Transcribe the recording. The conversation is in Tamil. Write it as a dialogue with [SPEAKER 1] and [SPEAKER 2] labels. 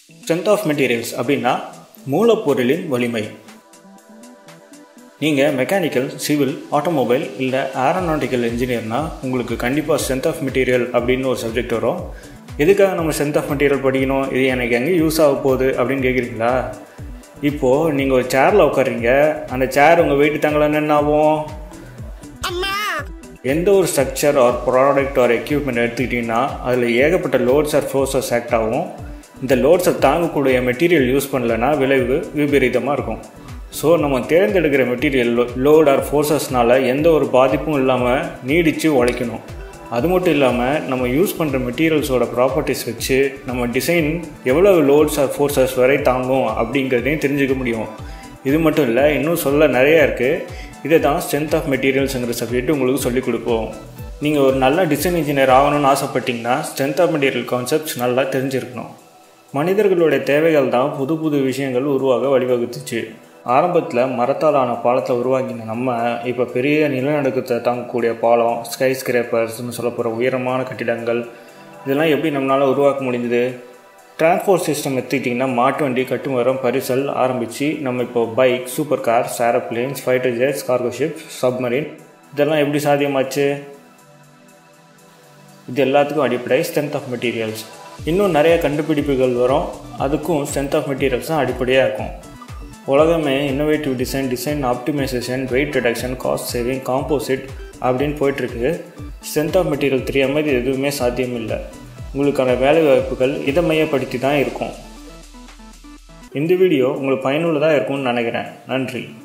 [SPEAKER 1] ஸ்ட்ரென்த் ஆஃப் மெட்டீரியல்ஸ் அப்படின்னா மூலப்பொருளின் வலிமை நீங்கள் மெக்கானிக்கல் சிவில் ஆட்டோமொபைல் இல்லை ஏரோநாட்டிக்கல் இன்ஜினியர்னா உங்களுக்கு கண்டிப்பாக ஸ்ட்ரென்த் ஆஃப் மெட்டீரியல் அப்படின்னு ஒரு சப்ஜெக்ட் வரும் எதுக்காக நம்ம ஸ்ட்ரென்த் ஆஃப் மெட்டீரியல் படிக்கணும் இது எனக்கு எங்கே யூஸ் ஆக போகுது அப்படின்னு கேட்குறீங்களா இப்போது நீங்கள் ஒரு சேரில் உட்காறீங்க அந்த சேர் உங்கள் வெயிட் தாங்கலன்னு என்ன ஆகும் எந்த ஒரு structure or product or equipment எடுத்துக்கிட்டிங்கன்னா அதில் ஏகப்பட்ட லோட்ஸ் ஆர் ஃபோர்ஸஸ் ஆக்ட் ஆகும் இந்த லோட்ஸை தாங்கக்கூடிய மெட்டீரியல் யூஸ் பண்ணலன்னா விளைவு விபரீதமாக இருக்கும் ஸோ நம்ம தேர்ந்தெடுக்கிற மெட்டீரியல் லோட் ஆர் ஃபோர்ஸஸ்னால் எந்த ஒரு பாதிப்பும் இல்லாமல் நீடித்து உழைக்கணும் அது மட்டும் இல்லாமல் நம்ம யூஸ் பண்ணுற மெட்டீரியல்ஸோட ப்ராப்பர்ட்டிஸ் வச்சு நம்ம டிசைன் எவ்வளோ லோட்ஸ் ஆர் ஃபோர்ஸஸ் வரை தாங்கும் அப்படிங்கிறதையும் தெரிஞ்சுக்க முடியும் இது மட்டும் இல்லை இன்னும் சொல்ல நிறையா இருக்குது இதை தான் ஸ்ட்ரென்த் ஆஃப் மெட்டீரியல்ஸுங்கிற சப்ஜெக்ட் உங்களுக்கு சொல்லிக் கொடுப்போம் நீங்கள் ஒரு நல்ல டிசைன் இன்ஜினியர் ஆகணும்னு ஆசைப்பட்டீங்கன்னா ஸ்ட்ரென்த் ஆஃப் மெட்டீரியல் கான்செப்ட்ஸ் நல்லா தெரிஞ்சிருக்கணும் மனிதர்களுடைய தேவைகள் தான் புது புது விஷயங்கள் உருவாக வழிவகுத்துச்சு ஆரம்பத்தில் மரத்தால் ஆன பாலத்தை உருவாக்கின நம்ம இப்போ பெரிய நிலநடுக்கத்தை தாங்கக்கூடிய பாலம் ஸ்கை ஸ்கிரேப்பர்ஸ்னு சொல்ல போகிற உயரமான கட்டிடங்கள் இதெல்லாம் எப்படி நம்மளால் உருவாக்க முடிஞ்சது டிரான்ஸ்போர்ட் சிஸ்டம் எடுத்துக்கிட்டிங்கன்னா மாட்டு வண்டி கட்டுமரம் பரிசல் ஆரம்பித்து நம்ம இப்போ bike super cars aeroplanes fighter jets cargo ship submarine இதெல்லாம் எப்படி சாத்தியமாச்சு இது எல்லாத்துக்கும் அடிப்படை ஸ்ட்ரென்த் ஆஃப் மெட்டீரியல்ஸ் இன்னும் நிறைய கண்டுபிடிப்புகள் வரும் அதுக்கும் ஸ்ட்ரென்த் ஆஃப் மெட்டீரியல்ஸ் தான் அடிப்படையாக இருக்கும் உலகமே innovative design design optimisation weight reduction cost saving composite அப்படின்னு போயிட்டுருக்கு ஸ்ட்ரென்த் ஆஃப் மெட்டீரியல் தெரியாமல் இது எதுவுமே சாத்தியம் இல்லை உங்களுக்கான வேலை வாய்ப்புகள் இதை மையப்படுத்தி தான் இருக்கும் இந்த வீடியோ உங்களுக்கு பயனுள்ளதாக இருக்கும்னு நினைக்கிறேன் நன்றி